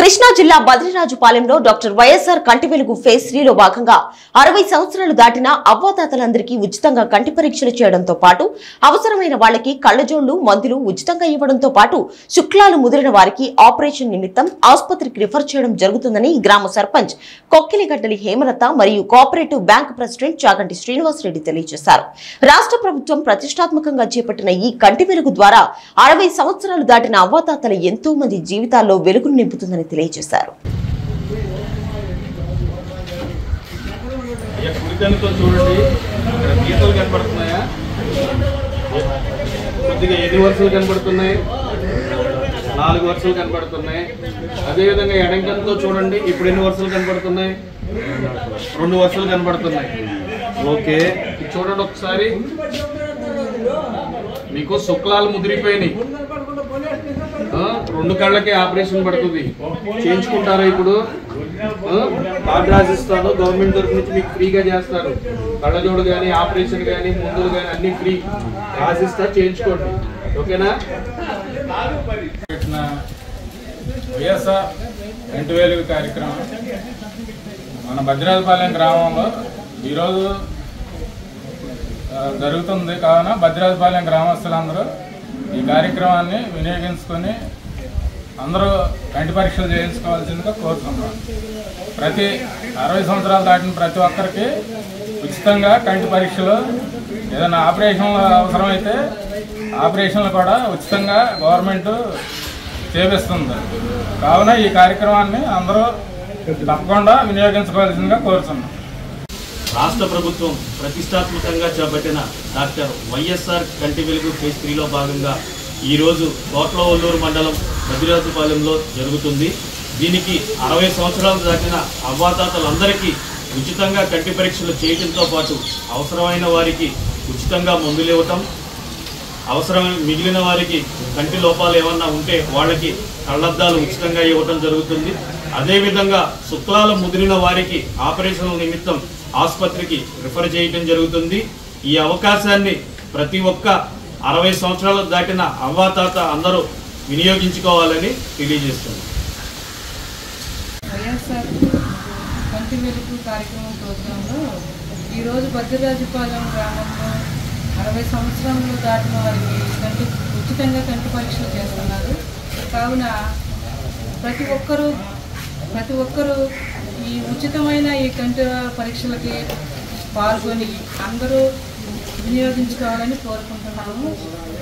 కృష్ణా జిల్లా బద్రిరాజుపాలెంలో doctor YSR కంటి వెలుగు ఫేజ్ త్రీలో భాగంగా అరవై సంవత్సరాలు దాటిన అవ్వాతాతలందరికీ ఉచితంగా కంటి పరీక్షలు చేయడంతో పాటు అవసరమైన వాళ్ళకి కళ్లజోళ్లు మందులు ఉచితంగా ఇవ్వడంతో పాటు శుక్లాలు ముదిరిన వారికి ఆపరేషన్ నిమిత్తం ఆసుపత్రికి రిఫర్ చేయడం జరుగుతుందని గ్రామ సర్పంచ్ కొక్కిలిగడ్డలి హేమలత మరియు cooperative bank president Chaganti Srinivasareddy తెలియజేశారు రాష్ట్ర ప్రభుత్వం ప్రతిష్టాత్మకంగా చేపట్టిన ఈ కంటి వెలుగు ద్వారా అరవై సంవత్సరాలు దాటిన అవ్వాతాతల ఎంతో మంది జీవితాల్లో వెలుగును నింపుతుందని తెలియజేశారు ఇక కుడికన్నుతో చూడండి ఇక్కడ గీతలు కనపడుతున్నాయా కొద్దిగా ఎన్ని వరుసలు కనపడుతున్నాయి నాలుగు వరుసలు కనపడుతున్నాయి అదేవిధంగా ఎడంకన్నుతో చూడండి ఇప్పుడు ఎన్ని వరుసలు కనపడుతున్నాయి రెండు వరుసలు కనపడుతున్నాయి ఓకే ఇది చూడండి ఒకసారి మీకు శుక్లాలు ముదిరిపోయినాయి ఆ, రెండు కళ్ళకి ఆపరేషన్ పడుతుంది చేయించుకుంటారా ఇప్పుడు ఆ, కార్డు రాసిస్తాను గవర్నమెంట్ తరఫు నుంచి మీకు ఫ్రీగా చేస్తారు కళ్ళజోడు కానీ ఆపరేషన్ కానీ మందులు కానీ అన్ని ఫ్రీ రాసిస్తా చేయించుకోండి ఓకేనా పెట్టిన వైఎస్ఆర్ రెండు వేలు కార్యక్రమం మన భద్రాజపాలెం గ్రామంలో ఈరోజు ఆ, జరుగుతుంది కావున భద్రాజపాలెం గ్రామస్తులందరూ ఈ కార్యక్రమాన్ని వినియోగించుకొని అందరూ కంటి పరీక్షలు చేయించుకోవాల్సిందిగా కోరుతున్నాం ప్రతి అరవై సంవత్సరాలు దాటిన ప్రతి ఒక్కరికి ఉచితంగా కంటి పరీక్షలు ఏదైనా ఆపరేషన్లు అవసరమైతే ఆపరేషన్లు కూడా ఉచితంగా గవర్నమెంట్ చేపిస్తుంది కావున ఈ కార్యక్రమాన్ని అందరూ తప్పకుండా వినియోగించుకోవాల్సిందిగా కోరుతున్నాం రాష్ట్ర ప్రభుత్వం ప్రతిష్టాత్మకంగా చేపట్టిన డాక్టర్ వైఎస్ఆర్ కంటి వెలుగు ఫేజ్ త్రీలో భాగంగా ఈరోజు కోట్లవల్లూరు మండలం భద్రాజపాలెంలో జరుగుతుంది దీనికి అరవై సంవత్సరాలు దాటిన అవ్వాతాతలందరికీ ఉచితంగా కంటి పరీక్షలు చేయడంతో పాటు అవసరమైన వారికి ఉచితంగా మందులు ఇవ్వటం అవసరమైన మిగిలిన వారికి కంటి లోపాలు ఏమన్నా ఉంటే వాళ్ళకి కళ్ళద్దాలు ఉచితంగా ఇవ్వటం జరుగుతుంది అదేవిధంగా శుక్లాల ముదిరిన వారికి ఆపరేషన్ల నిమిత్తం ఆసుపత్రికి రిఫర్ చేయటం జరుగుతుంది ఈ అవకాశాన్ని ప్రతి ఒక్క అరవై సంవత్సరాలు దాటిన అవ్వాతాత అందరూ వినియోగించుకోవాలని తెలియజేస్తుంది వైఎస్ఆర్ కంటి వెలుగు కార్యక్రమం ప్రోగ్రాంలో ఈరోజు భద్రరాజుపాలెం గ్రామంలో అరవై సంవత్సరాలు దాటిన వారికి కంటి ఉచితంగా కంటి పరీక్షలు చేస్తున్నారు కావున ప్రతి ఒక్కరూ ప్రతి ఒక్కరూ ఈ ఉచితమైన ఈ కంటి పరీక్షలకి పాల్గొని అందరూ వినియోగించుకోవాలని కోరుకుంటున్నాము